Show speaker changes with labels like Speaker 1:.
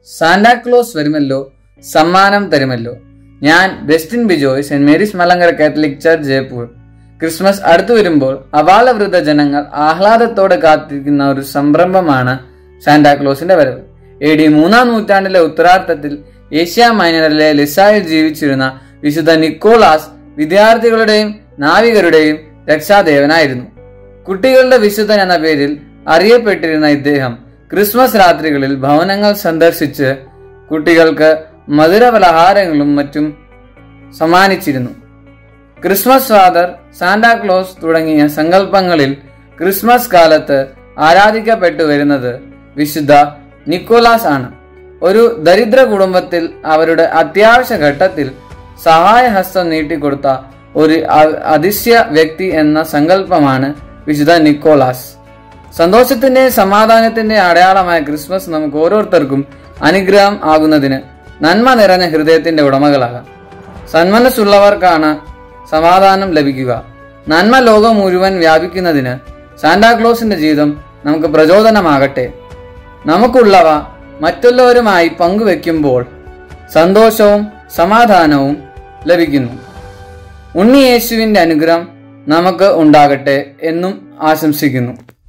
Speaker 1: Santa Claus വരുമല്ലോ സമ്മാനം തരുമല്ലോ ഞാൻ Bestin Bijoy saint Mary's Malankara Catholic church Jaipur Christmas അടുത്തു വരുമ്പോൾ അപാലവൃദ്ധ ജനങ്ങൾ ആഹ്ലാദത്തോടെ കാത്തിരിക്കുന്ന ഒരു സംരംഭമാണ് സാന്റാക്ലോസിന്റെ വരവ് എ ഡി മൂന്നാം നൂറ്റാണ്ടിലെ ഉത്തരാർത്ഥത്തിൽ ഏഷ്യ മൈനറിലെ ലിസായിൽ ജീവിച്ചിരുന്ന വിശുദ്ധ നിക്കോളാസ് വിദ്യാർത്ഥികളുടെയും നാവികരുടെയും രക്ഷാദേവനായിരുന്നു കുട്ടികളുടെ വിശുദ്ധൻ എന്ന പേരിൽ അറിയപ്പെട്ടിരുന്ന ഇദ്ദേഹം ക്രിസ്മസ് രാത്രികളിൽ ഭവനങ്ങൾ സന്ദർശിച്ച് കുട്ടികൾക്ക് മധുര പലഹാരങ്ങളും മറ്റും സമ്മാനിച്ചിരുന്നു ക്രിസ്മസ് ഫാദർ സാന്റാക്ലോസ് തുടങ്ങിയ സങ്കല്പങ്ങളിൽ ക്രിസ്മസ് കാലത്ത് ആരാധിക്കപ്പെട്ടു വരുന്നത് വിശുദ്ധ നിക്കോലാസ് ആണ് ഒരു ദരിദ്ര കുടുംബത്തിൽ അവരുടെ അത്യാവശ്യ ഘട്ടത്തിൽ സഹായഹസ്തം നീട്ടിക്കൊടുത്ത ഒരു അ- അതിശയ വ്യക്തി എന്ന സങ്കല്പമാണ് വിശുദ്ധ നിക്കോളാസ് സന്തോഷത്തിന്റെ സമാധാനത്തിന്റെ അടയാളമായ ക്രിസ്മസ് നമുക്ക് ഓരോരുത്തർക്കും അനുഗ്രഹം ആകുന്നതിന് നന്മ നിറഞ്ഞ ഹൃദയത്തിന്റെ ഉടമകളാകാം സന്മനസ്സുള്ളവർക്കാണ് സമാധാനം ലഭിക്കുക നന്മ ലോകം മുഴുവൻ വ്യാപിക്കുന്നതിന് സാന്റാക്ലോസിന്റെ ജീവിതം നമുക്ക് പ്രചോദനമാകട്ടെ നമുക്കുള്ളവ മറ്റുള്ളവരുമായി പങ്കുവെക്കുമ്പോൾ സന്തോഷവും സമാധാനവും ലഭിക്കുന്നു ഉണ്ണി യേശുവിന്റെ അനുഗ്രഹം നമുക്ക് ഉണ്ടാകട്ടെ എന്നും ആശംസിക്കുന്നു